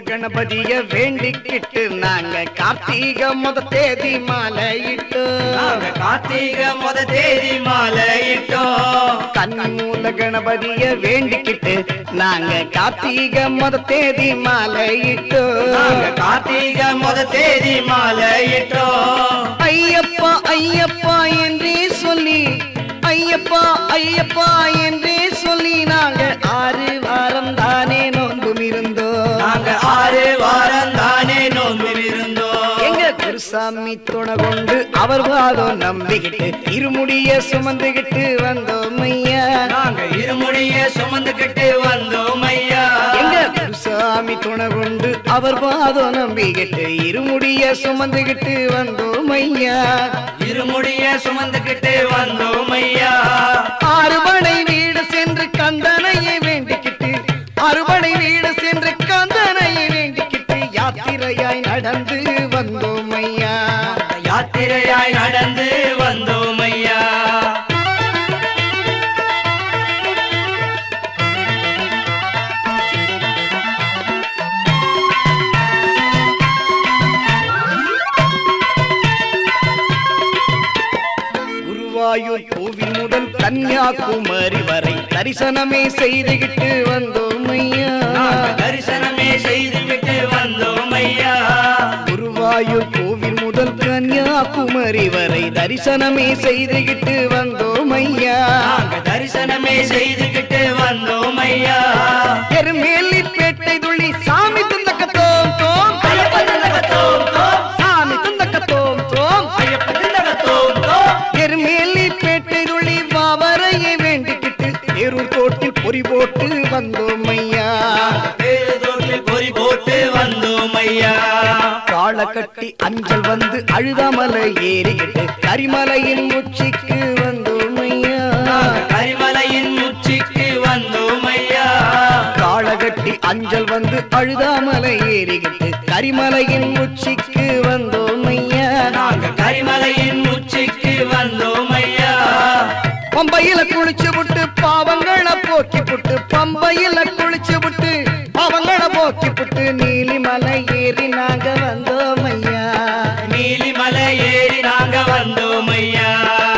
கணபதிய வேண்டிக்கிட்டு நாங்க கார்த்திக முத தேதி மாலையிட்டு நாங்க கார்த்திகை முத தேதி மாலையிட்டோம் கண்மூல கணபதிய வேண்டிக்கிட்டு நாங்க கார்த்திக முத தேதி மாலையிட்டு நாங்க கார்த்திகை முத தேதி மாலையிட்டோம் ஐயப்பா ஐயப்பா என்றே சொல்லி ஐயப்பா ஐயப்பா என்றே சொல்லி நாங்க ஆறு வாரம் தானே நோன்பும் இருந்தோம் நாங்க ஆறு வாரம் தானே நோன்பு இருந்தோம் எங்க குருசாமி துணை கொண்டு அவர் வாதம் நம்பிக்கிட்டு இருமுடிய சுமந்துகிட்டு வந்தோம் ஐயா நாங்க இருமுடிய சுமந்துகிட்டு வந்தோம் ஐயா எங்க குருசாமி துணை கொண்டு அவர் பாதம் நம்பிக்கிட்டு இருமுடிய சுமந்துகிட்டு வந்தோம் ஐயா இருமுடிய சுமந்துகிட்டு வந்தோம் ஐயா அறுபடை வீடு சென்று கந்தனையை வேண்டிக்கிட்டு அறுபடை வீடு சென்று கந்தனையை வேண்டிக்கிட்டு யாத்திரையாய் நடந்து வந்தோம் ஐயா யாத்திரையாய் நடந்து வந்தோம் ஐயா குருவாயூர் கோவில் முதல் கன்னியாகுமரி வரை தரிசனமே செய்துகிட்டு வந்தோம் ஐயா நாங்க தரிசனமே செய்துவிட்டு வந்தோம் ஐயா குருவாயூர் கோவில் முதல் கன்னியாகுமரி வரை தரிசனமே செய்துகிட்டு வந்தோம் ஐயா நாங்க தரிசனமே செய்துகிட்டு வந்தோம் ஐயா எருமேலி பேட்டை துள்ளி சாமி துந்தக்க தோம் தோம் ஐயப்ப திண்டக தோம் தோம், சாமி துந்தக்க தோம் தோம் ஐயப்ப திண்டக தோம் தோம். எருமேலி பேட்டை துள்ளி பாவரையை வேண்டிக்கிட்டு தேரூர் தோட்டில் பொறி போட்டு வந்தோம் ஐயா தேர்தோட்டில் பொறி போட்டு வந்தோம் ஐயா காளை கட்டி அஞ்சல் வந்து அழுதாமலை ஏறிக்கிட்டு கரிமலையின் உச்சிக்கு வந்தோம் ஐயா நாங்க கரிமலையின் உச்சிக்கு வந்தோம் ஐயா காளை கட்டி அஞ்சல் வந்து அழுதாமலை ஏறிக்கிட்டு கரிமலையின் உச்சிக்கு வந்தோம் ஐயா நாங்க கரிமலையின் உச்சிக்கு வந்தோம் ஐயா பம்பையில குளிச்சு விட்டு பாவங்களை போக்கி புட்டு பம்பையில குளிச்சு விட்டு பாவங்களை போக்கி புட்டு நீலிமலை ஏறி நாங்க வந்தோம் ஐயா நீலிமலை ஏறி நாங்க வந்தோம் ஐயா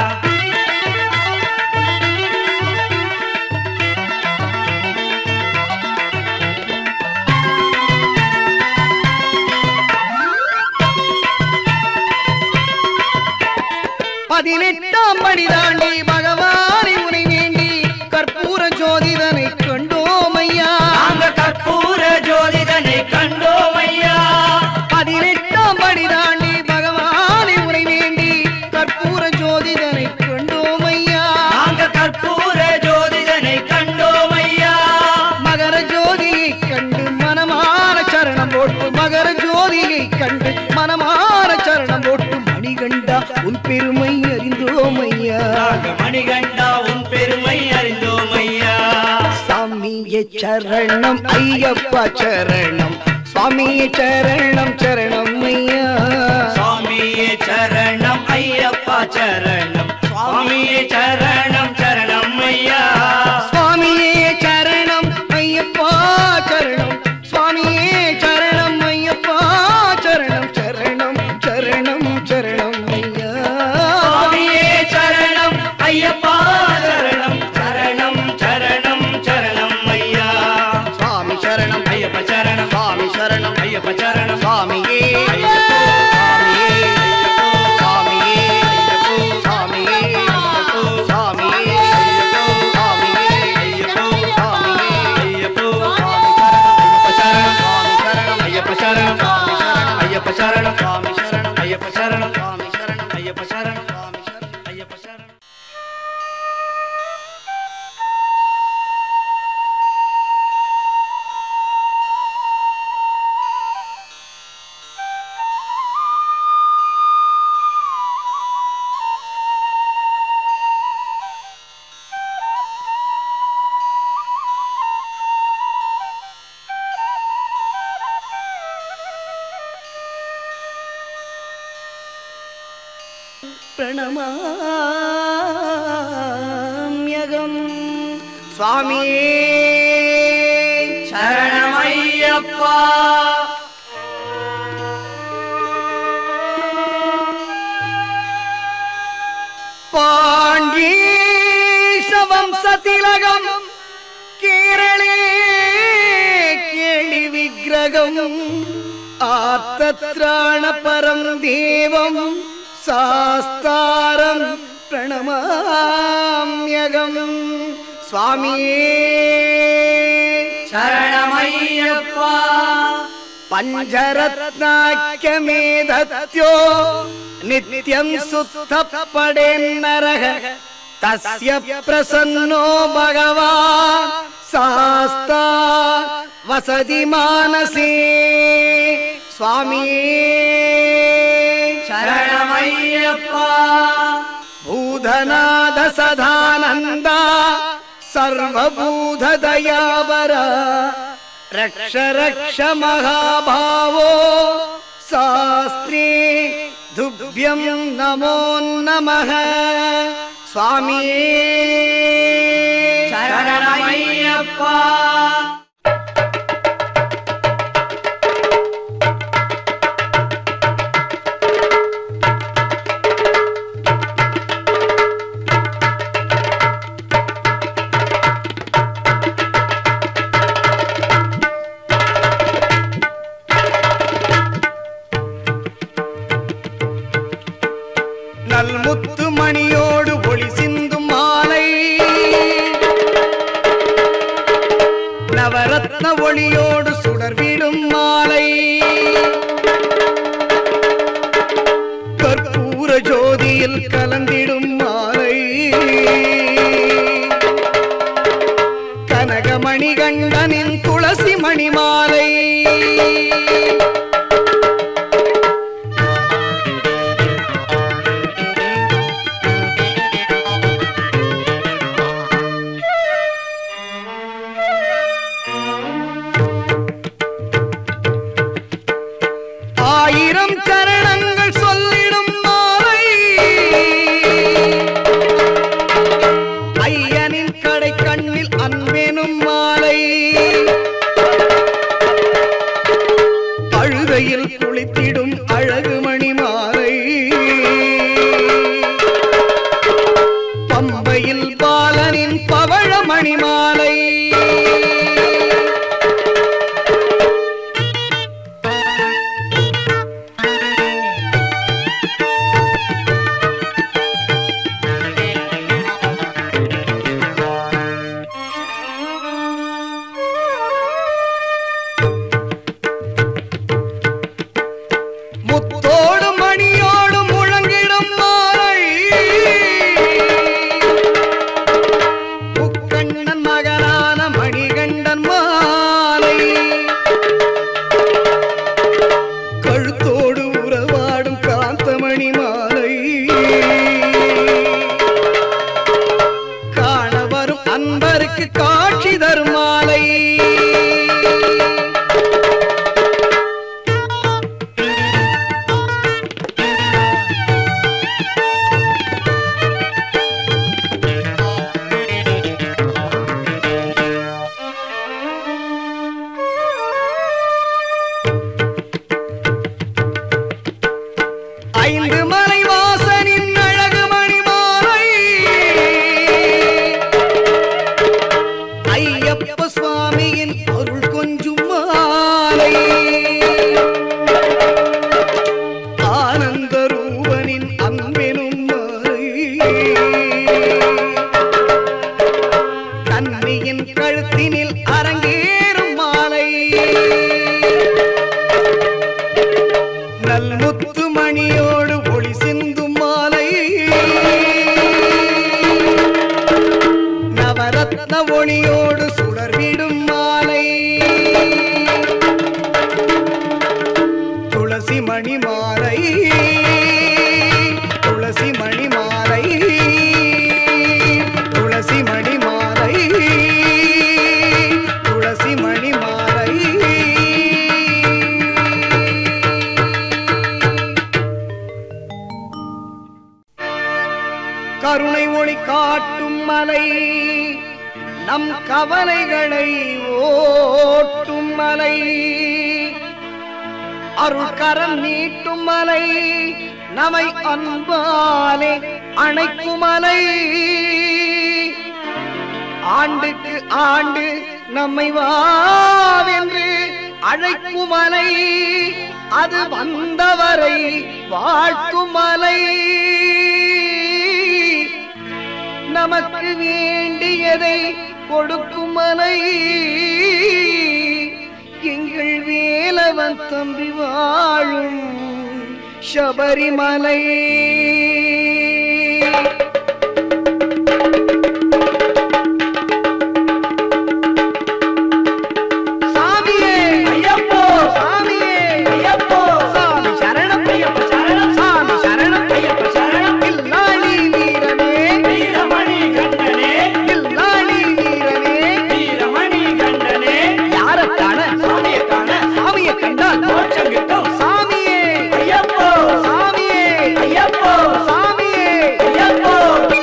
பதினெட்டாம் படி தாண்டி பகவானை உனை வேண்டி கற்பூர ஜோதிதனை கண்டோம் ஐயா நாங்க கற்பூர ஜோதிடனை கண்டோம் ஐயா பதினெட்டாம் படி தாண்டி பகவானை உனை வேண்டி கற்பூர ஜோதிதனை கண்டோம் ஐயா நாங்க கற்பூர ஜோதிடனை கண்டோம் ஐயா மகர ஜோதியை கண்டு மனமான சரணம் போட்டு மகர ஜோதியை கண்டு மனமான சரணம் போட்டு மணிகண்டா உன் பெருமை அறிந்தோம் ஐயா நாங்க மணிகண்டா உன் பெருமை அறிந்தோம் ஐயா சாமியே சரணம் ஐயப்பா சரணம் சுவாமியே சரணம் சரணம் ஐயா சுவாமியே சரணம் ஐயப்பா சரணம் சுவாமியே சரணம் சரணம் ஐயா சுவாமியே சரணம் ஐயப்பா சரணம் சுவாமியே சரணம் ஐயப்பா சரணம் சரணம் சரணம் சரணம் ஐயா சுவாமியே சரணம் ஐயப்பா சரணம் சரணம் சரணம் சரணம் ஐயா சுவாமி சரணம் ஐயப்ப சரணம் சுவாமி சரணம் ஐயப்ப சரணம் சுவாமியே ஐயப்போ, சுவாமியே சுவாமியே சுவாமியே சுவாமியே ஐயப்போ, சுவாமியே ஐயப்போ, சுவாமி ஐயப்ப சரணம் ஐயப்ப சரணம் சுவாமி சரணம் ஐயப்ப சரணம் சுவாமி சரணம் ஐயப்ப சரணம் சுவாமி சரணம் ஐயப்ப சரணம் பிரணமாம்யகம் சுவாமியே சரணம் ஐயப்பா காங்கீச வம்சதிலகம் கேரளே கேளி விக்கிரகம் ஆத்தத்ராண பரம் தேவம் சாஸ்தாரம் பிரணமாம்யகம் சுவாமியே சரணமையப்பா पञ्चरत्नाख्यमेधत्यो नित्यम् सुप्तपडेन्नरः तस्य प्रसन्नो भगवान् शास्ता वसति मानसे स्वामिये சரணமையப்பா भूधनाद सदानन्दा सर्वभूतदयावर रक्ष रक्ष महाभावो शास्त्रे तुभ्यं नमो नमः स्वामिये சரணமையப்பா நல்முத்து மணியோடு ஒளி சிந்தும் மாலை நவரத்ன ஒளியோடு சுடர்விடும் மாலை கற்பூர ஜோதியில் கலந்திடும் மாலை கனகமணி கண்டனின் துளசி மணி மாலை ஆயிரம் சரணங்கள் சொல்லிடும் மாலை ஐயனின் கடை கண்ணில் அன்பெனும் மாலை அழுதையில் குளித்திடும் அழகு மணி மாலை பம்பையில் பாலனின் பவழமணி மாலை முத்தோடு மணியோடு முழங்கிடும் மாலை முக்கண்ணன் மகனான மணிகண்டன் மாலை கழுத்தோடு உறவாடும் காந்தமணி மாலை காண வரும் அன்பருக்கு காட்சி தரும் மாலை ஐந்து மலை வாசனின் அழகு மணி மாலை ஐயப்ப சுவாமியின் அருள் கொஞ்சும் மாலை ஆனந்த ரூபனின் அன்பெனும் மாலை கன்னியின் கழுத்தினில் அரங்கேறும் மாலை நல்முத்து மணியோடு ஒளி சிந்தும் மாலை நவரத்ன ஒளியோடு சுடர்விடும் மாலை துளசி மணி மாலை துளசி மணி மாலை துளசி மணி மாலை துளசி மணி மாலை கருணை ஒளி காட்டும் மலை நம் கவலைகளை ஓட்டும் மலை அருள் கரம் நீட்டும் மலை நமை அன்பாலே அணைக்கும் மலை ஆண்டுக்கு ஆண்டு நம்மை வாவென்று அழைக்கும் மலை அது வந்தவரை வாழ்த்தும் மலை நமக்கு வேண்டியதை கொடுக்கும் மலை எங்கள் வேலவன் தம்பி வாழும் சபரிமலை சாமியே ஐயப்போ சாமியே ஐயப்போ சாமி சரணம் ஐயப்ப சரணம் சாமி சரணம் ஐயப்ப சரணம் இல்லாளி வீரனே வீரமணி கண்டனே இல்லாளி வீரனே வீரமணி கண்டனே யார காண சாமியை காண சாமியை கண்டால் மோட்சம் கிட்டும் சாமியே ஐயப்போ சாமியே ஐயப்போ சாமியே ஐயப்போ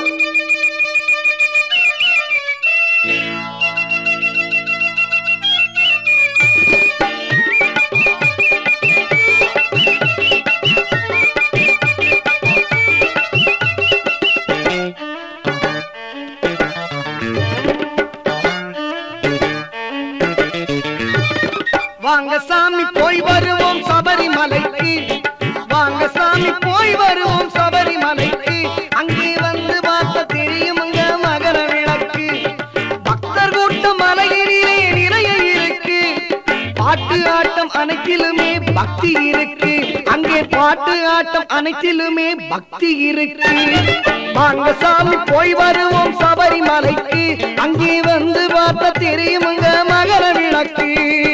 வாங்க சாமி போய் வருவோம் சபரிமலைக்கு வாங்க சாமி போய் வருவோம் சபரிமலைக்கு அங்கே வந்து பார்த்த தெரியுமுங்க மகர விளக்கு பக்தர் கூட்டம் மலையிலே நிறைய இருக்கு பாட்டு ஆட்டம் அனைத்திலுமே பக்தி இருக்கு அங்கே பாட்டு ஆட்டம் அனைத்திலுமே பக்தி இருக்கு வாங்க சாமி போய் வருவோம் சபரிமலைக்கு அங்கே வந்து பார்த்த தெரியுமுங்க மகர விளக்கு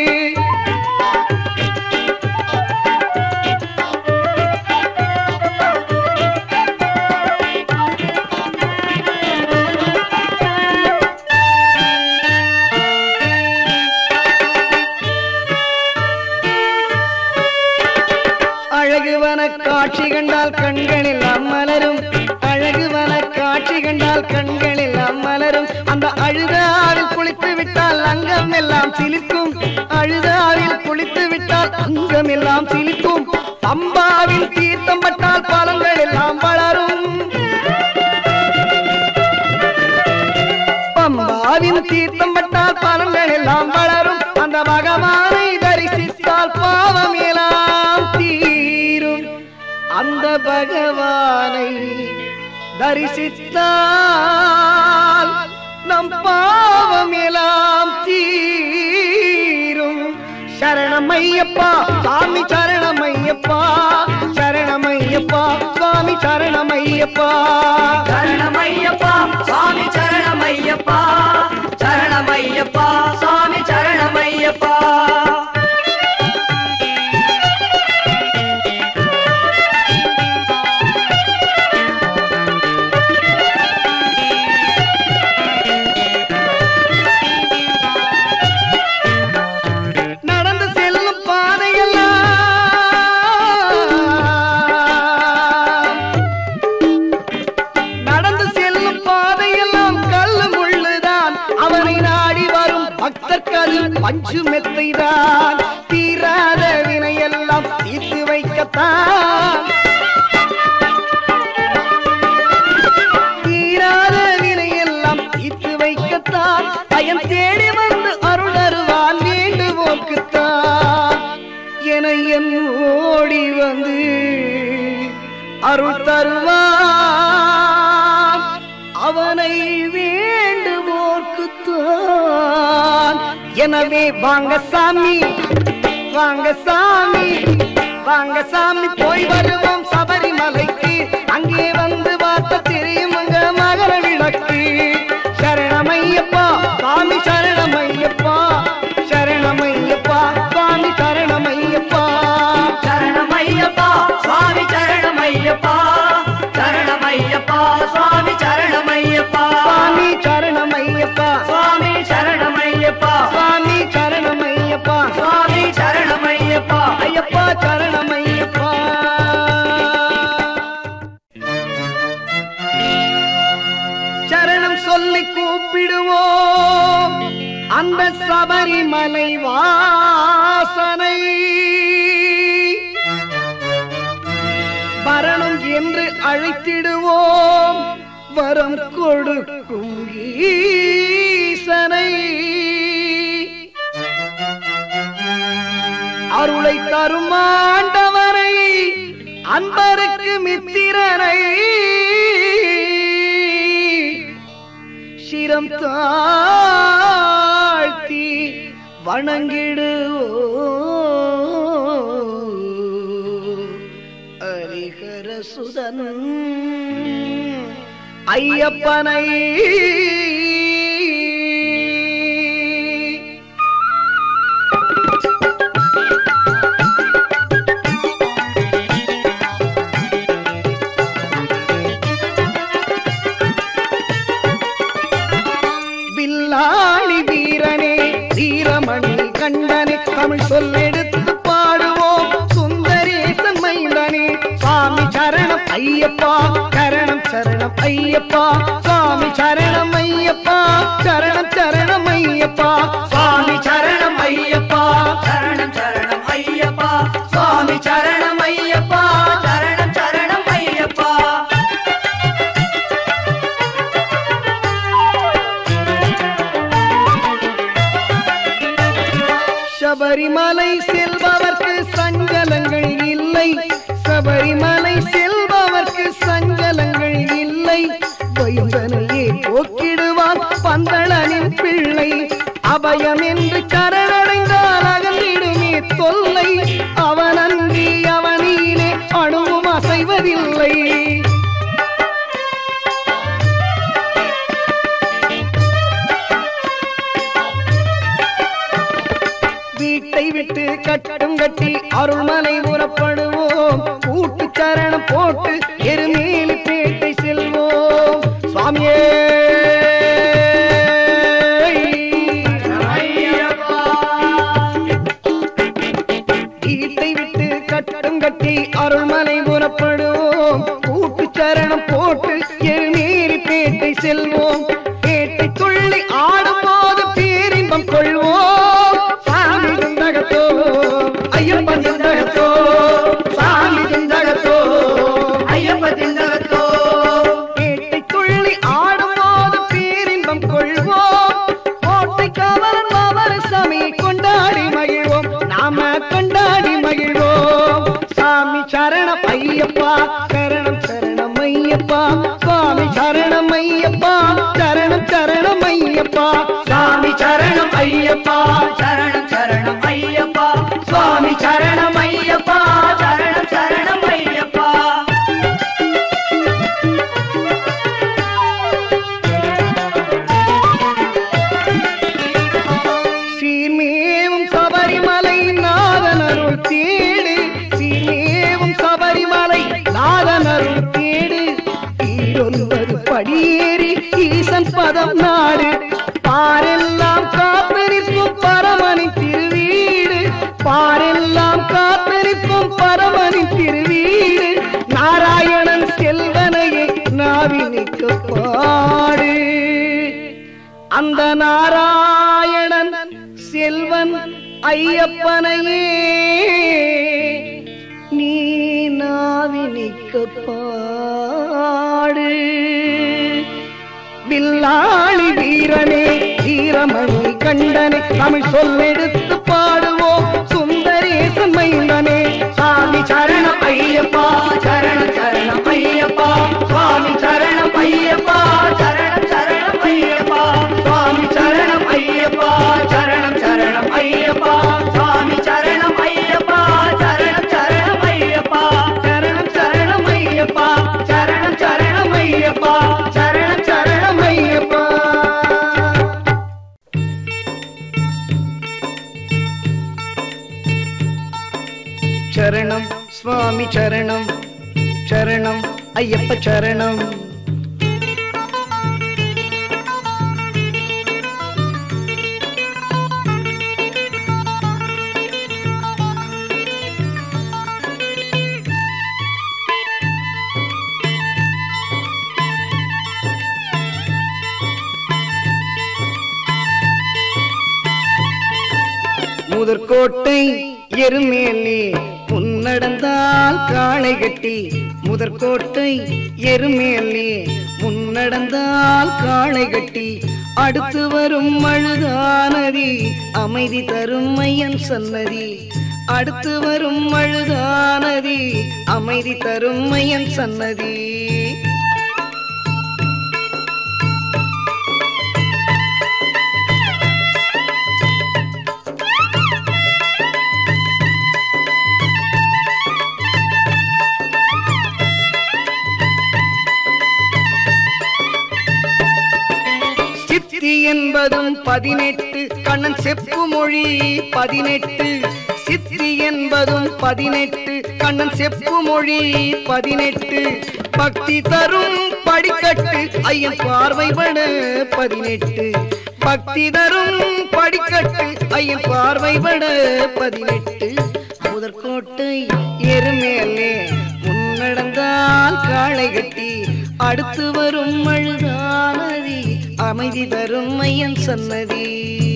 அழகுவன காட்சி கண்டால் கண்கள் எல்லாம் மலரும் அழகுவன காட்சி கண்டால் கண்கள் எல்லாம் மலரும் அந்த அழுதாவில் குளித்து விட்டால் அங்கம் எல்லாம் சிலிர்க்கும் அழுதாவில் குளித்து விட்டால் அங்கம் எல்லாம் சிலிர்க்கும் பம்பாவில் தீர்த்தம் பட்டால் பலங்கள் எல்லாம் வளரும் பம்பாவின் தீர்த்தம் பட்டால் பலன்கள் எல்லாம் வளரும் அந்த பகவானை தரிசித்தால் பாவம் எல்லாம் தீரும் அந்த பகவானை தரிசித்தால் நம் பாவம் எல்லாம் தீரும் சரணமையப்பா சாமி சரணமையப்பா சரணமையப்பா சுவாமி சரணமையப்பா சரணமையப்பா சுவாமி சரணமையப்பா சரணமையப்பா சுவாமி சரணமையப்பா நடந்து செல்லும் பாதையெல்லாம் நடந்து செல்லும் பாதையெல்லாம் கல்லு முள்ளுதான் அவனை நாடி வரும் பக்தர்கள் பஞ்சு மெத்தைதான் தீராத வினையெல்லாம் தீர்த்து வைக்கத்தான் தீராத வினையெல்லாம் தீர்த்து வைக்கத்தான் பயன் தேடி வந்து அருள் அருவான் வேண்டுவோர்க்குத்தான் என என் ஓடி வந்து அருள் தருவான் அவனை வேண்டுவோர்க்குத்தான் எனவே வாங்க சாமி வாங்க சாமி வாங்க சாமி போய் வருவோம் சபரிமலைக்கு அங்கே வந்து பார்த்த தெரியுமுங்க மகர விளக்கு சரணமையப்பா சாமி சரணமையப்பா சரணமையப்பா சாமி சரணமையப்பா சரணமையப்பா சுவாமி சரணமையப்பா சரணமையப்பா சுவாமி சரணமையப்பா சாமி சரணமையப்பா சுவாமி சரணமையப்பா சாமி சரணமையப்பா சுவாமி சரணமையப்பா ஐயப்பா சரணமையப்பா சரணம் சொல்லி கூப்பிடுவோம் அந்த சபரிமலை வாசனை வரணும் என்று அழைத்திடுவோம் வரம் கொடுக்கும் ஈசனை ஈசனை அருளை தரும் ஆண்டவரை அன்பருக்கு மித்திரனை சிரம் தாழ்த்தி வணங்கிடுவோ ஹரிஹர சுதன் ஐயப்பனை வில்லாளி வீரனே வீரமணி கண்டனே தமிழ் சொல்லெடுத்து பாடுவோம் சுந்தரேசன் மைந்தனே சுவாமி சரணம் ஐயப்பா சரணம் சரணம் ஐயப்பா சுவாமி சரணம் ஐயப்பா சரணம் சரணம் ஐயப்பா சுவாமி சரணம் ஐயப்பா சரணம் சரணம் ஐயப்பா சுவாமி சரணம் ஐயப்பா சரணம் சரணம் ஐயப்பா சபரிமலை செல்பவர்க்கு சஞ்சலங்கள் இல்லை சபரிமலை செல்பவர்க்கு சஞ்சலங்கள் இல்லை பயந்தனையே போக்கிடுவான் பந்தளனின் பிள்ளை அபயம் என்று சரணடைந்தால் அகன்றிடுமே தொல்லை அவனன்றி அவனிலே அணுவும் அசைவதில்லை வீட்டை விட்டு கட்டும் கட்டி அருள்மலை உறப்படுவோம் கூட்டு சரணம் போட்டு எருமேலி பேட்டை செல்வோம் சுவாமியே ஐயப்பா வீட்டை விட்டு கட்டும் கட்டி அருள்மலை உறப்படுவோம் கூட்டு சரணம் போட்டு எருமேலி பேட்டை செல்வோம் பேட்டை துள்ளி ஆடும் போது பேரின்பம் கொள்வோம் சாமி குந்தகத்தோ ஐயப்பன் குந்தகத்தோ சாமி குந்தகத்தோ ஐயப்ப திண்டகத்தோ பேட்டை துள்ளி ஆடும் போது பேரின்பம் கொள்வோம் கோட்டை காவலன் மாவர சாமியை கொண்டாடி மகிழ்வோம் நாம கொண்டாடி மகிழ்வோம் சாமி சரணம் ஐயப்பா சரணம் சரணம் ஐயப்பா சுவாமி சரணம் ஐயப்பா சரணம் சரணம் ஐயப்பா சாமி சரணம் ஐயப்பா சரணம் சரணம் ஐயப்பா சுவாமி சரணம் ஐயப்பா சரணம் சரணம் ஐயப்பா சீர்மேவும் சபரிமலை நாதன் அருள் தேடு சீர்மேவும் சபரிமலை நாதன் அருள் தேடு ஈரொன்பது படியேறி ஈசன் பதம் நாடு பாரெல்லாம் காத்திருக்கும் பரமனின் திருவீடு பாரெல்லாம் காத்திருக்கும் பரமனின் திருவீடு நாராயணன் செல்வனையே நாவினிக்கு பாடு அந்த நாராயணன் செல்வன் ஐயப்பனையே நீ நாவினிக்க பாடு வில்லாளி வீரனே வீரமணி கண்டனே தமிழ் சொல்லெடுத்து பாடுவோம் சுந்தரேசன் மைந்தனே சாமி சரணம் ஐயப்பா சரணம் சரணம் ஐயப்பா சுவாமி சரணம் ஐயப்பா சரணம் சரணம் ஐயப்பா சுவாமி சரணம் ஐயப்பா சரணம் சரணம் ஐயப்பா சுவாமி சரணம் ஐயப்பா சரணம் சரணம் ஐயப்பா சரணம் சரணம் ஐயப்பா சரணம் சரணம் ஐயப்பா சரணம் சரணம் ஐயப்பா சரணம் சுவாமி சரணம் சரணம் ஐயப்ப சரணம் முதற்கோட்டை எருமேலி முன்னடந்தால் காளை கட்டி முதற்கோட்டை எருமேலி முன்னடந்தால் காளை கட்டி அடுத்து வரும் அழுதானதி அமைதி தரும் மையன் சன்னதி அடுத்து வரும் அழுதானதி அமைதி தரும் மையன் சன்னதி சித்தி என்பதும் பதினெட்டு கண்ணன் செப்பு மொழி பதினெட்டு சித்தி என்பதும் பதினெட்டு கண்ணன் செப்பு மொழி பதினெட்டு பக்தி தரும் படிக்கட்டு ஐயன் பார்வைபட பதினெட்டு பக்தி தரும் படிக்கட்டு ஐயன் பார்வைபட பதினெட்டு முதற்கோட்டை எருமேலே முன்னடந்தால் காளை கட்டி அடுத்து வரும் அழுதானதி அமைதி தரும் மையன் சன்னதி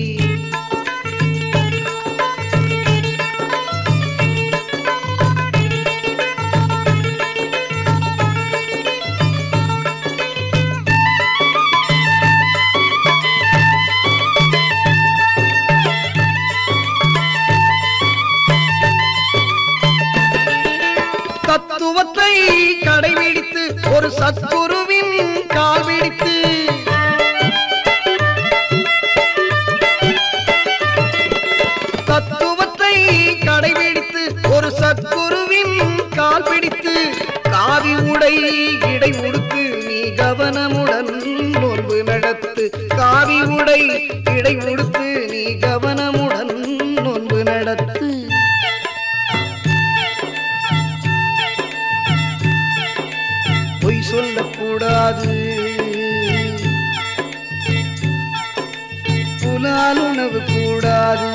தத்துவத்தை கடைபிடித்து ஒரு சத்குருவின் கால் பிடித்து தத்துவத்தை கடைபிடித்து ஒரு சத்குருவின் கால் பிடித்து காவி உடை இடை உடுத்து நீ கவனமுடன் நோன்பு நடத்து காவி உடை இடை உடுத்து நீ கவனமுடன் நோன்பு நடத்து பொய் சொல்லக்கூடாது புலால் உணவு கூடாது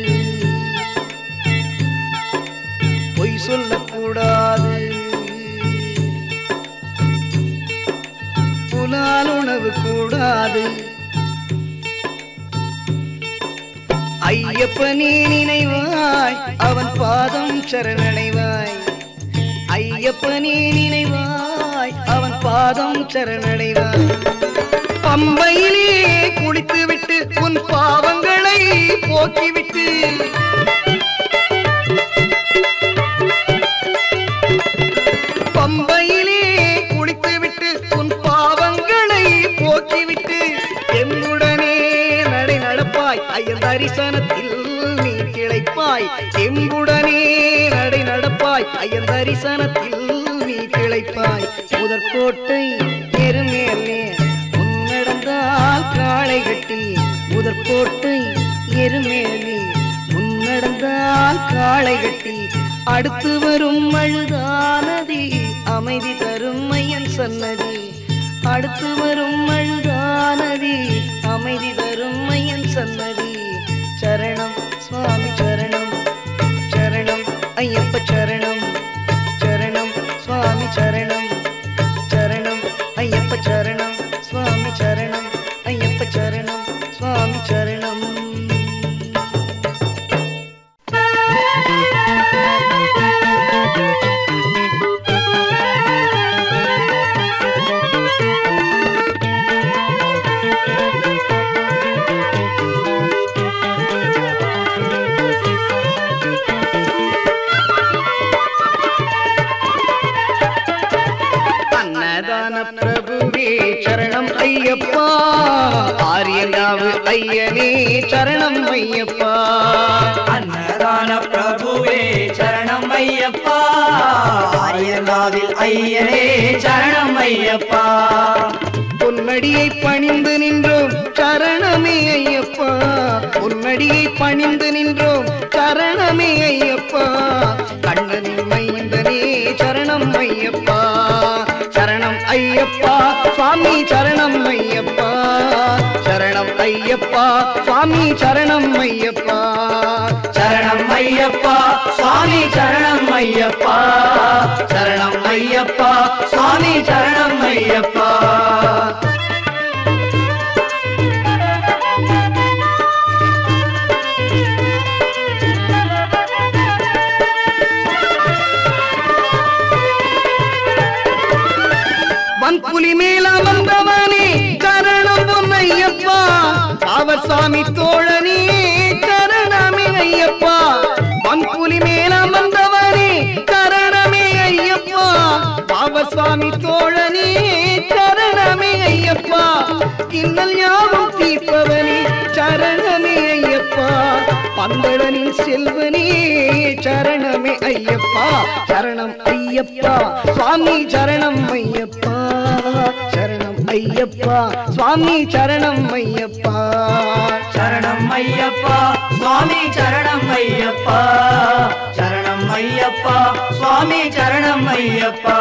பொய் சொல்லக்கூடாது புலால் உணவு கூடாது ஐயப்பனே நினைவாய் அவன் பாதம் சரணடைவாய் ஐயப்பனே நினைவாய் அவன் பாதம் சரணடைவாய் பம்பையிலே குளித்து விட்டு உன் பாவங்களை போக்கிவிட்டு பம்பையிலே குளித்து விட்டு உன் பாவங்களை போக்கிவிட்டு எம்முடனே நடை நடப்பாய் ஐயன் தரிசனத்தில் நீ கிளைப்பாய் எம்புடனே நடை நடப்பாய் ஐயன் தரிசனத்தில் நீ கிளைப்பாய் முதற்கோட்டை எருமேலே முன்னடந்தால் காளை கட்டி முதற்கோட்டை எருமேலே முன்னடந்தால் காளை கட்டி அடுத்து வரும் அழுதானதி அமைதி தரும் மையன் சன்னதி அடுத்து வரும் அழுதானதி அமைதி தரும் மையன் சன்னதி சரணம் சுவாமி சரணம் சரணம் ஐயப்ப சரணம் சரணம் சுவாமி சரணம் சரணம் ஐயப்ப சரணம் சுவாமி சரணம் ஐயப்ப சரணம் சுவாமி சரணம் அன்னதான பிரபுவே சரணம் ஐயப்பா ஆரியங்காவு ஐயனே சரணம் ஐயப்பா அன்னதான பிரபுவே சரணம் ஐயப்பா ஆரியங்காவில் ஐயனே சரணம் ஐயப்பா பொன்னடியை பணிந்து நின்றோம் சரணமே ஐயப்பா பொன்னடியை பணிந்து நின்றோம் சரணமே ஐயப்பா கண்ணனின் மைந்தனே சரணம் ஐயப்பா சரணம் ஐயப்பா சுவாமி சரணம் ஐயப்பா சரணம் ஐயப்பா சுவாமி சரணம் ஐயப்பா சரணம் ஐயப்பா சுவாமி சரணம் ஐயப்பா சரணம் ஐயப்பா சுவாமி சரணம் ஐயப்பா வன்புலி மேல வந்தவனே சரணம் பொன்னையப்பா பந்தளனின் செல்வனே சரணமே ஐயப்பா சரணம் ஐயப்பா சுவாமி சரணம் ஐயப்பா சரணம் ஐயப்பா சுவாமி சரணம் ஐயப்பா சரணம் ஐயப்பா சுவாமி சரணம் ஐயப்பா சரணம் ஐயப்பா சுவாமி சரணம் ஐயப்பா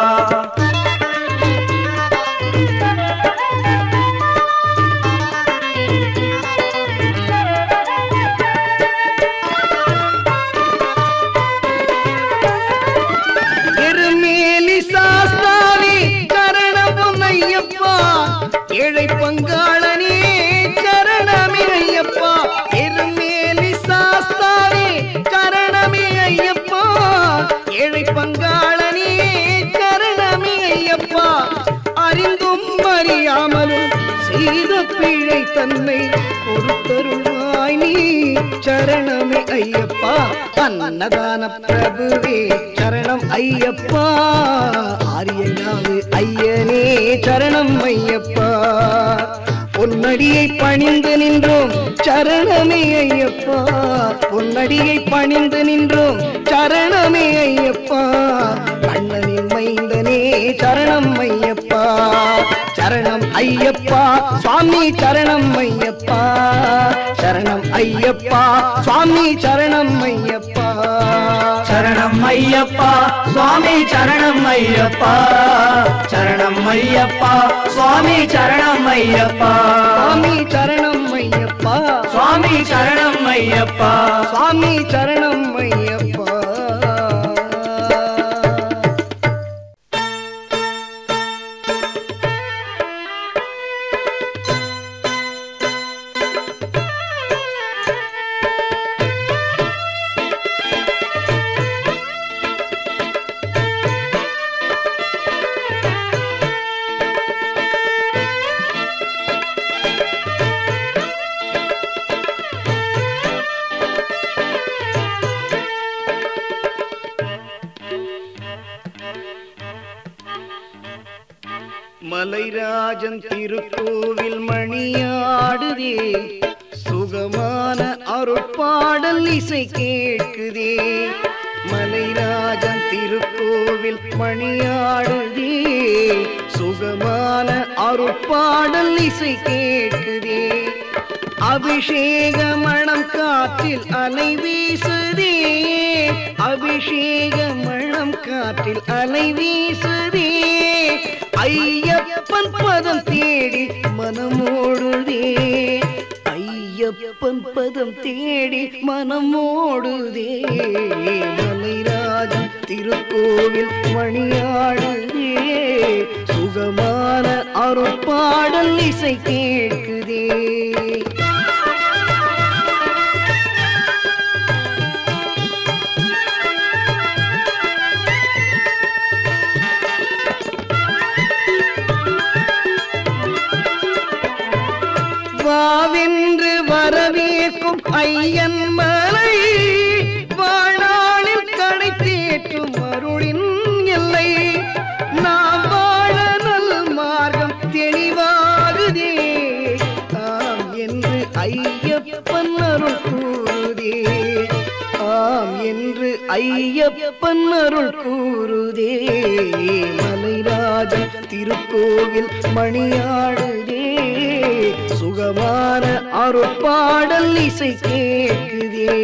எருமேலி சாஸ்தாவே சரணம் ஐயப்பா ஏழை பங்காளனே சரணமே ஐயப்பா எருமேலி சாஸ்தாவே சரணமே ஐயப்பா ஏழை பங்காளனே சரணமே ஐயப்பா அறிந்தும் அறியாமலும் செய்த பிழை தன்னை பொறுத்தருளாய் நீ சரணமே ஐயப்பா அன்னதான பிரபுவே சரணம் ஐயப்பா ஆரியங்காவு ஐயனே சரணம் ஐயப்பா பொன்னடியை பணிந்து நின்றோம் சரணமே ஐயப்பா பொன்னடியை பணிந்து நின்றோம் சரணமே ஐயப்பா கண்ணனின் மைந்தனே சரணம் ஐயப்பா சரணம் ஐயப்பா சுவாமி சரணம் ஐயப்பா சரணம் ஐயப்பா சுவாமி சரணம் ஐயப்பா சரணம் ஐயப்பா சுவாமி சரணம் ஐயப்பா சரணம் ஐயப்பா சுவாமி சரணம் ஐயப்பா சுவாமி சரணம் ஐயப்பா சுவாமி சரணம் ஐயப்பா சுவாமி சரணம் ஐயப்பா மலைராஜன் திருக்கோவில் மணியாடுதே சுகமான அருட்பாடல் இசை கேட்குதே மலைராஜன் திருக்கோவில் மணியாடுதே சுகமான அருட்பாடல் இசை கேட்குதே அபிஷேக மணம் காற்றில் அலை வீசுதே அபிஷேக மணம் காற்றில் அலை வீசுதே ஐயப்பன் பதம் தேடி மனமோடுதே ஐயப்பன் பதம் தேடி மனமோடுதே மலைராஜன் திருக்கோவில் மணியாடுதே சுகமான அருட்பாடல் இசை கேட்குதே வாவென்று வரவேற்கும் ஐயன் மலை வாழாளில் கடை தேற்றும் அருளின் எல்லை நாம் வாழ நல் மார்க்கம் தெளிவாகுதே ஆம் என்று ஐயப்பன் அருள் கூறுதே ஆம் என்று ஐயப்பன் அருள் கூறுதே மலைராஜன் திருக்கோவில் மணியாடுதே சுகமான அருட்பாடல் இசை கேட்குதே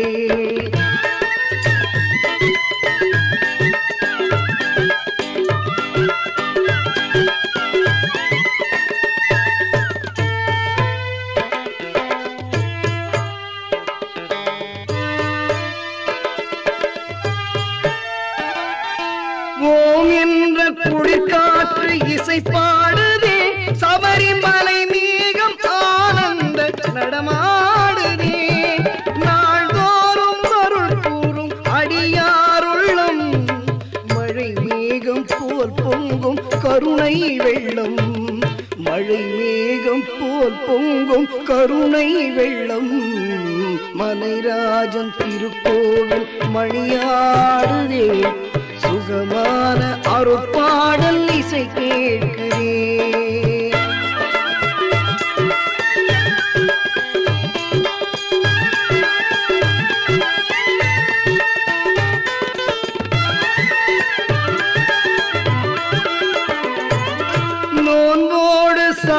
ஓம் என்ற குளிர்காற்று இசை பாடுதே சபரிமலை மேகம் ஆனந்த நடமாடுதே நாள்தோறும் அருள் கூறும் அடியாருள்ளம் மழை மேகம் போல் பொங்கும் கருணை வெள்ளம் மழை மேகம் போல் பொங்கும் கருணை வெள்ளம் மலைராஜன் திருக்கோவில் மணியாடுதே சுகமான அருட்பாடல் இசை கேட்குதே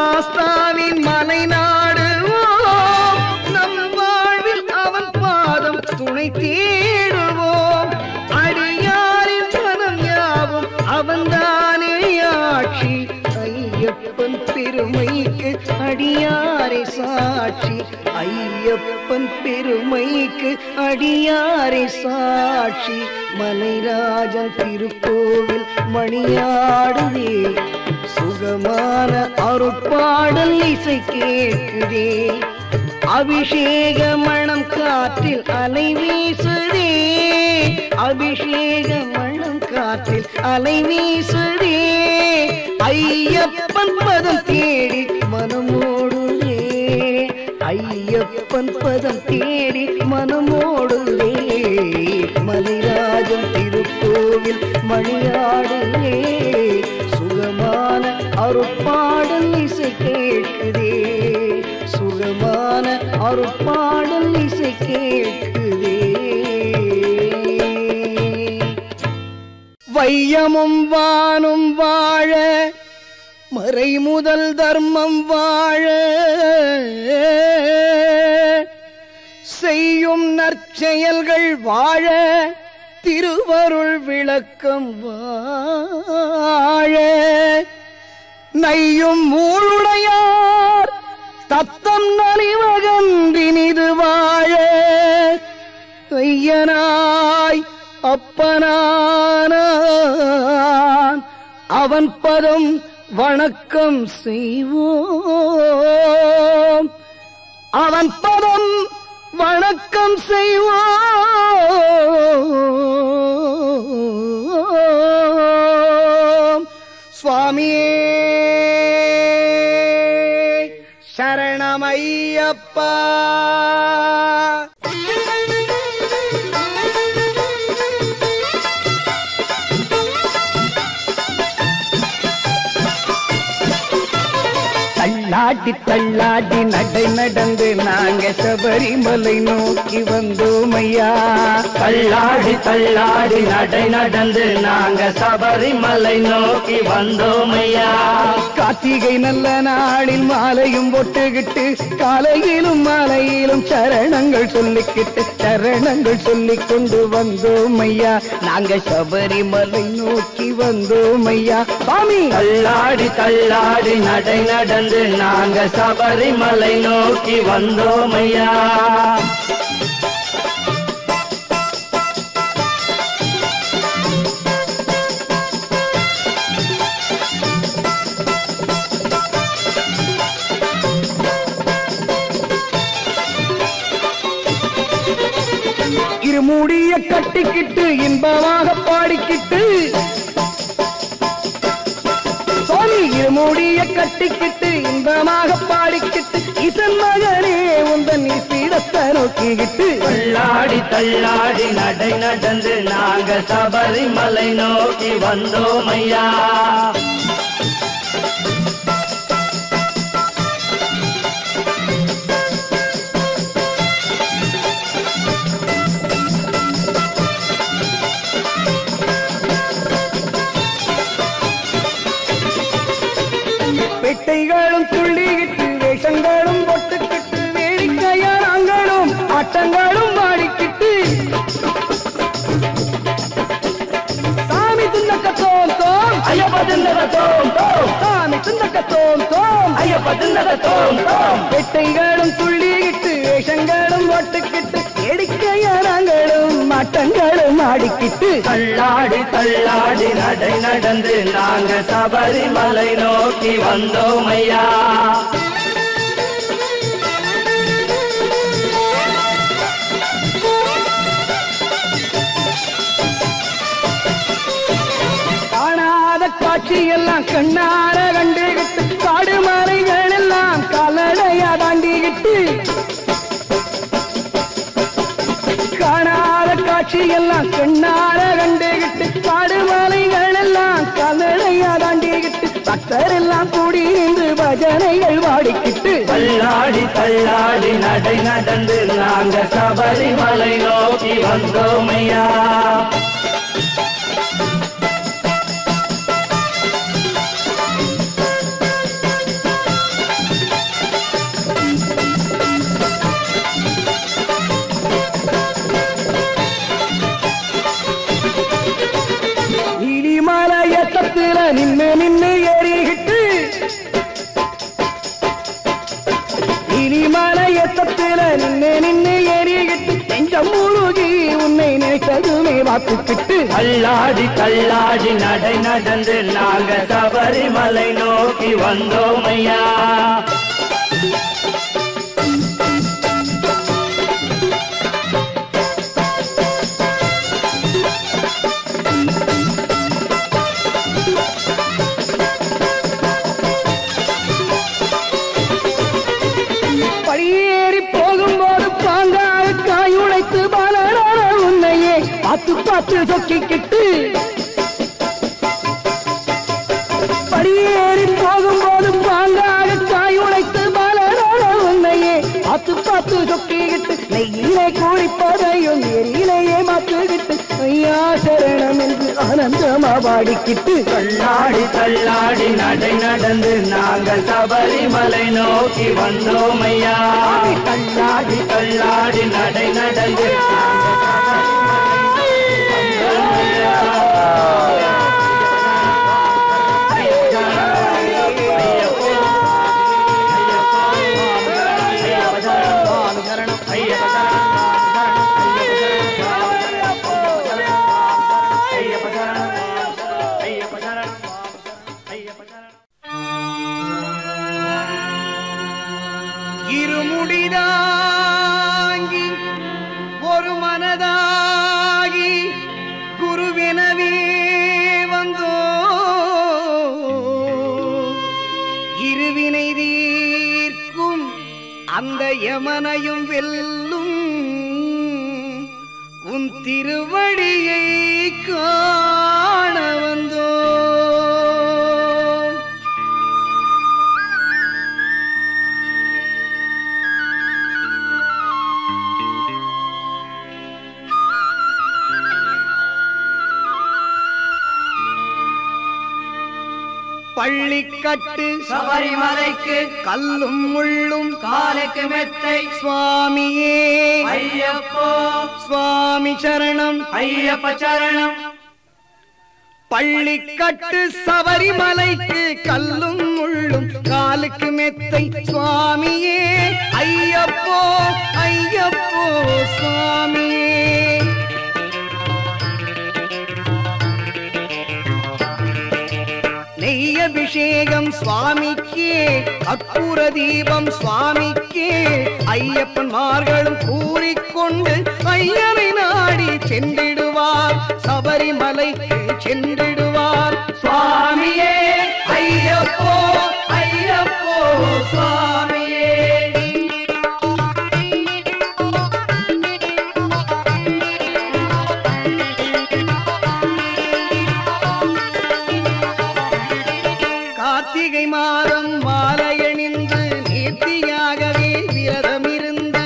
சாஸ்தாவின் மலை நாடுவோம் நம் வாழ்வில் அவன் பாதம் துணை தேடுவோம் அடியாரின் மனம் யாவும் அவன்தானே ஆட்சி ஐயப்பன் பெருமைக்கு அடியாரை சாட்சி ஐயப்பன் பெருமைக்கு அடியாரை சாட்சி மலைராஜன் திருக்கோவில் மணியாடுதே சுகமான அருட்பாடல் இசை கேட்குதே அபிஷேக மணம் காற்றில் அலை வீசுதே அபிஷேக மணம் காற்றில் அலை வீசுதே ஐயப்பன் பதம் தேடி மனமோடுதே ஐயப்பன் பதம் தேடி மனமோடுதே மலைராஜன் திருக்கோவில் மணியாடுதே சுகமான அருட்பாடல் இசை கேட்குதே சுகமான அருட்பாடல் இசை கேட்குதே வையமும் வானும் வாழ மறை முதல் தர்மம் வாழ செய்யும் நற்செயல்கள் வாழ திருவருள் விளக்கம் வாழ நையும் மூளுடையார் தத்தம் நலிவகன்றினிது வாழ ஐயனாய் அப்பனானான் அவன் பதம் வணக்கம் செய்வோம் அவன் பதம் வணக்கம் செய்வோம் சுவாமியே சரணமையப்பா தள்ளாடி தள்ளாடி நடை நடந்து நாங்க சபரிமலை நோக்கி வந்தோம் ஐயா தள்ளாடி தள்ளாடி நடை நடந்து நாங்க சபரிமலை நோக்கி வந்தோம் ஐயா கார்த்திகை நல்ல நாளில் மாலையும் பொட்டுகிட்டு காலையிலும் மாலையிலும் சரணங்கள் சொல்லிக்கிட்டு சரணங்கள் சொல்லிக் கொண்டு வந்தோம் ஐயா நாங்க சபரிமலை நோக்கி வந்தோம் ஐயா சுவாமி தள்ளாடி தள்ளாடி நடை நடந்து நாங்க சபரிமலை நோக்கி வந்தோம் ஐயா இருமூடிய கட்டிக்கிட்டு இன்பமாக பாடிக்கிட்டு சுவாமி இருமூடிய கட்டிக்கிட்டு இன்பமாக பாடிக்கிட்டு இசன் மகனே உந்தன் பீடத்தை நோக்கிக்கிட்டு தள்ளாடி தள்ளாடி நடை நடந்து நாங்க சபரிமலை நோக்கி வந்தோம் ஐயா பெட்டைகளும் துள்ளிக்கிட்டு வேஷங்களும் பொட்டுக்கிட்டு வேடிக்கையாரங்களும் ஆட்டங்களும் பாடிக்கிட்டு சாமி துந்தக்க தோம் தோம் ஐயப்ப தின்னத தோம் தோம் சாமி துந்தக்க தோம் தோம் ஐயப்ப தின்னத தோம் தோம் பெட்டைகளும் துள்ளிக்கிட்டு வேஷங்களும் போட்டுக்கிட்டு வேடிக்கையாரங்களும் ஆட்டங்களும் ஆடிக்கிட்டு தள்ளாடி தள்ளாடி நடை நடந்து நாங்க சபரிமலை நோக்கி வந்தோம் ஐயா காணாத காட்சி எல்லாம் கண்ணார கண்டுகிட்டு காடு மலைகள் எல்லாம் காலடையா தாண்டிக்கிட்டு காணாத காட்சி எல்லாம் கண்ணார கண்டுகிட்டு காடு மலைகள் எல்லாம் காலடையா தாண்டிக்கிட்டு பக்தர் எல்லாம் கூடி நின்று பஜனைகள் பாடிக்கிட்டு தள்ளாடி தள்ளாடி நடை நடந்து நாங்க சபரிமலை நோக்கி வந்தோம் ஐயா கிரிமலையத்தத்தில நின்னு நின்னு ஏறிக்கிட்டு நெஞ்சம் முழுகி உன்னை நினைத்ததுமே வாத்துக்கிட்டு தள்ளாடி தள்ளாடி நடை நடந்து நாங்க சபரிமலை நோக்கி வந்தோம் ஐயா படியேறி போகும்போது பாங்காக காயுழைத்து பலரான உன்னையே பார்த்து பார்த்து சொக்கிக்கிட்டு படியேறி போகும்போது பாங்காக காயுழைத்து பலரான உன்னையே பார்த்து பார்த்து சொக்கிக்கிட்டு நெய்யிலே கூறிப்பதையும் நெறியிலேயே மாத்துக்கிட்டு ஐயா சரணம் என்று ஆனந்தமா பாடிக்கிட்டு தள்ளாடி தள்ளாடி நடை நடந்து நாங்க சபரிமலை நோக்கி வந்தோம் ஐயா தள்ளாடி தள்ளாடி நடை நடந்து இருமுடிதாங்கி ஒரு மனதாகி குருவெனவே வந்தோ இருவினை தீர்க்கும் அந்த யமனையும் வெல்லும் உன் திருவடியை காண வந்தோ பள்ளிக்கட்டு சபரிமலைக்கு கல்லும் முள்ளும் காலுக்கு மெத்தை சுவாமியே ஐயப்போ சுவாமி சரணம் ஐயப்ப சரணம் பள்ளிக்கட்டு சபரிமலைக்கு கல்லும் முள்ளும் காலுக்கு மெத்தை சுவாமியே ஐயப்போ ஐயப்போ சுவாமியே நெய் அபிஷேகம் சுவாமிக்கே அற்புர தீபம் சுவாமிக்கே ஐயப்பன்மார்களும் கூறிக்கொண்டு ஐயனை நாடி சென்றிடுவார் சபரிமலைக்கு சென்றிடுவார் சுவாமியே ஐயப்போ ஐயப்போ சுவாமியே கார்த்திகை மாதம் மாலையணிந்து நேர்த்தியாகவே விரதமிருந்து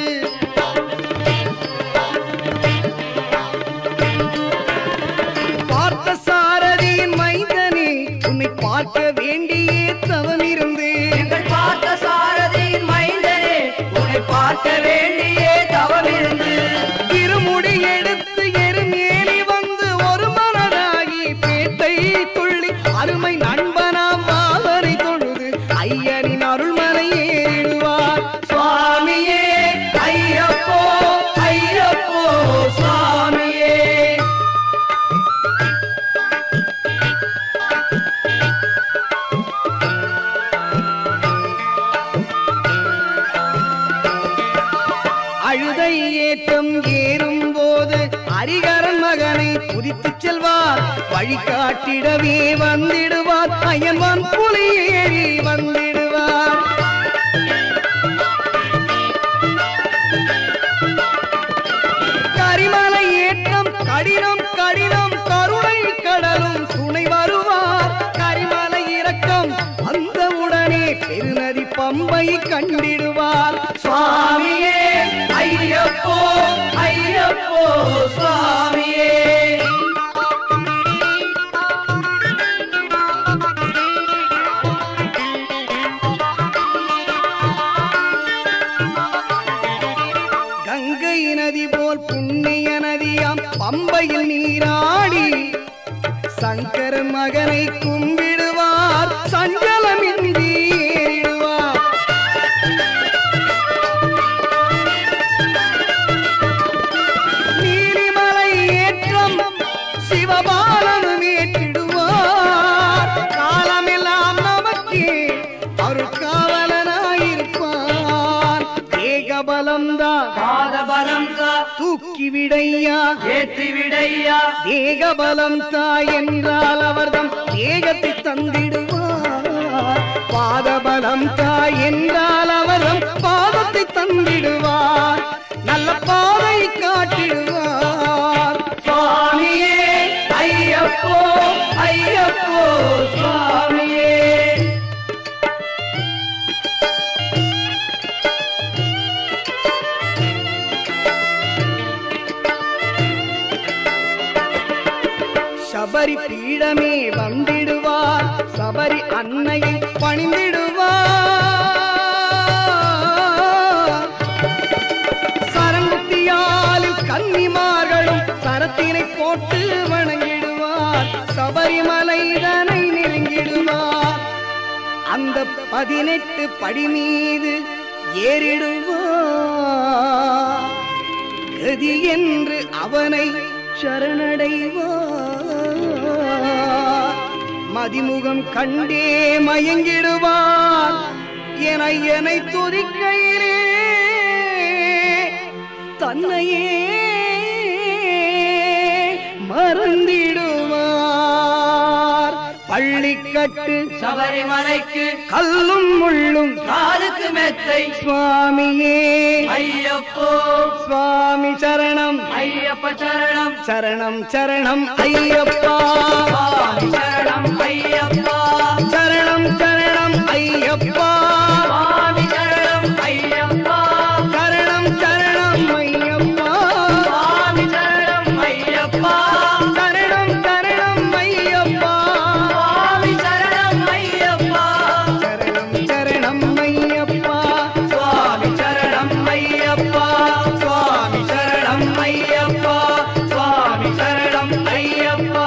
பார்த்த சாரதியின் மைந்தனே உன்னை பார்க்க வேண்டியே தவமிருந்து எங்கள் பார்த்த சாரதியின் மைந்தனே உன்னை பார்க்க வேண்டியே தவமிருந்து இருமுடி எடுத்து எருமேலி வந்து ஒரு மனதாகி பேட்டை துள்ளி அருமை நண்பனாம் பாவரை தொழுது ஐயனின் அருள்மலை ஏறிடுவார் சுவாமியே ஐயப்போ ஐயப்போ சுவாமியே அழுதை ஏற்றம் ஏறும் போது ஹரிகரன் மகனை புதித்துச் செல்வார் வழிகாட்டிடவே வந்திடுவார் அயன்வான் புலி ஏறி வந்திடுவார் கரிமலை ஏற்றம் கடினம் கடினம் கருணை கடலும் துணை வருவார் கரிமலை இறக்கம் வந்தவுடனே பெருநதி பம்பை கண்டிடுவார் சுவாமியே ஐயப்போ ஐயப்போ சுவாமியே கங்கை நதி போல் புண்ணிய நதியாம் பம்பையில் நீராடி சங்கரன் மகனை கும்பிடுவார் சஞ்சலமின்றி ஏறிடுவார் பலம்தான் பாத பலம் தா தூக்கி விடையா ஏற்றி விடையா தேக பலம் தாய் என்றால் அவர்தம் தேகத்தை தந்திடுவார் பாத பலம் தாய் என்றால் அவர்தம் பாதத்தை தந்திடுவார் நல்ல பாதை காட்டிடுவார் சுவாமியே ஐயப்போ ஐயப்போ சுவாமியே சபரி பீடமே வந்திடுவார் சபரி அன்னையை பணிந்திடுவார் சரங்குத்தியாலில் கன்னிமார்களும் சரத்தினை போட்டு வணங்கிடுவார் சபரிமலைதனை நெருங்கிடுவார் அந்த பதினெட்டு படி மீது ஏறிடுவார் கதி என்று அவனை சரணடைவார் மதிமுகம் கண்டே மயங்கிடுவார் என என்னை துதிக்கையிலே தன்னையே மறந்திடுவார் பள்ளிக்கட்டு சபரிமலைக்கு கல்லும் முள்ளும் காலுக்கு மெத்தை சுவாமியே ஐயப்போ சுவாமி சரணம் ஐயப்ப சரணம் சரணம் சரணம் ஐயப்பா சுவாமி சரணம் ஐயப்பா சரணம் சரணம் ஐயப்பா சுவாமி சரணம் ஐயப்பா சரணம் சரணம் ஐயப்பா சுவாமி சரணம் ஐயப்பா சரணம் சரணம் ஐயப்பா சுவாமி சரணம் ஐயப்பா சரணம் சரணம் ஐயப்பா சுவாமி சரணம் ஐயப்பா சுவாமி சரணம் ஐயப்பா சுவாமி சரணம் ஐயப்பா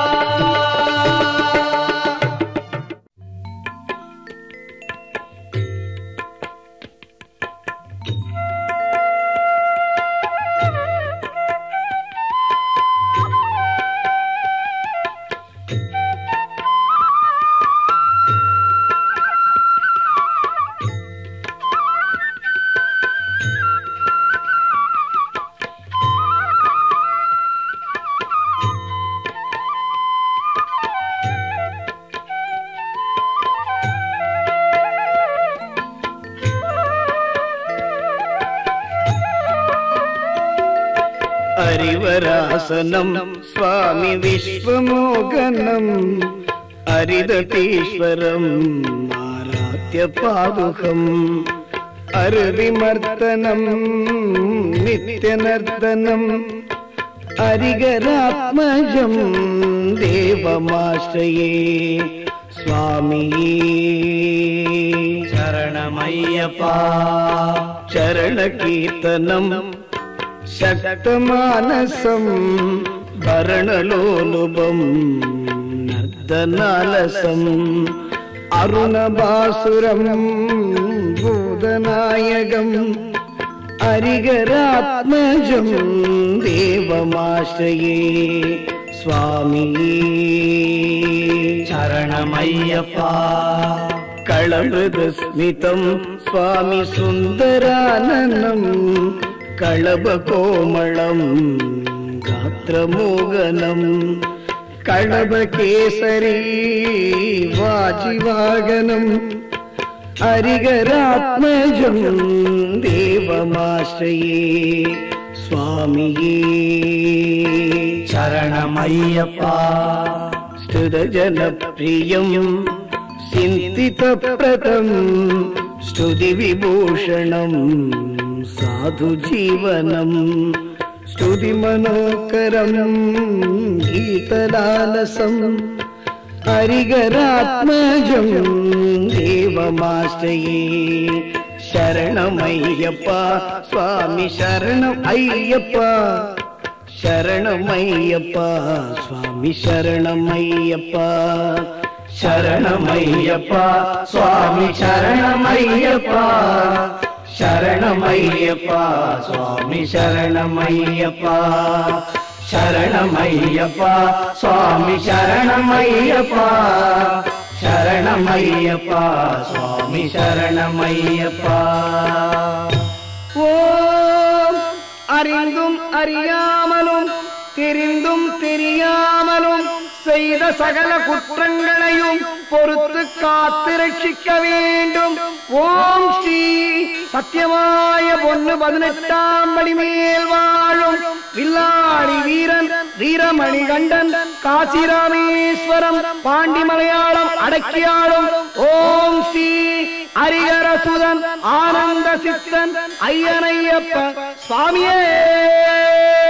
ഹരിവരാസനം സ്വാമി വിശ്വമോഹനം ഹരിതീശ്വരം ആരാധ്യപാദുകം അരുവിമർത്തനം നിത്യനർത്തനം ഹരികരാത്മജം ദേവമാശ്രയേ സ്വാമിയേ சரணமையப்பா ചരണകീർത്തനം ശക്തമാനസം ഭരണലോലുപം നർദ്ദനാലസം അരുണഭാസുരം ഭൂതനായകം അരികരാത്മജം ദേവമാശ്രയേ സ്വാമിയേ சரணமையப்பா കളമൃതസ്മിതം സ്വാമി സുന്ദരാനനം കളഭകോമളം ഗാത്രമോഹനം കളഭകേസരീ വാജിവാഹനം ഹരികരാത്മജം ദേവമാശ്രയേ സ്വാമിയേ சரணமையப்பா स्तुतजनप्रियं चिन्तितप्रदं स्तुतिविभूषणं साधुजीवनं स्तुतिमनोकरं गीतलालसं हरिगरात्मजं देवमाश्रये शरणमय्यप्पा स्वामि शरणम् अय्यप्पा ശരണമയ്യപ്പ സ്വാമി ശരണമയ്യപ്പ ശരണമയ്യപ്പ സ്വാമി ശരണമയ്യപ്പ ശരണമയ്യപ്പ സ്വാമി ശരണമയ്യപ്പ ശരണമയ്യപ്പ സ്വാമി ശരണമയ്യപ്പ ശരണമയ്യപ്പ സ്വാമി ശരണമയ്യപ്പ ഓ அறியாமலும் தெரிந்தும் தெரியாமலும் செய்த சகல குற்றங்களையும் பொறுத்து காத்து ரட்சிக்க வேண்டும் ஓம் ஸ்ரீ சத்தியமாய பொண்ணு பதினெட்டாம் படி மேல் வாழும் வில்லாளி வீரன் வீரமணி கண்டன் காசிராமேஸ்வரம் பாண்டி மலையாளம் அடக்கியாளும் ஓம் ஸ்ரீ ஹரிகரசுதன் ஆனந்த சித்தன் ஐயனையப்ப சுவாமியே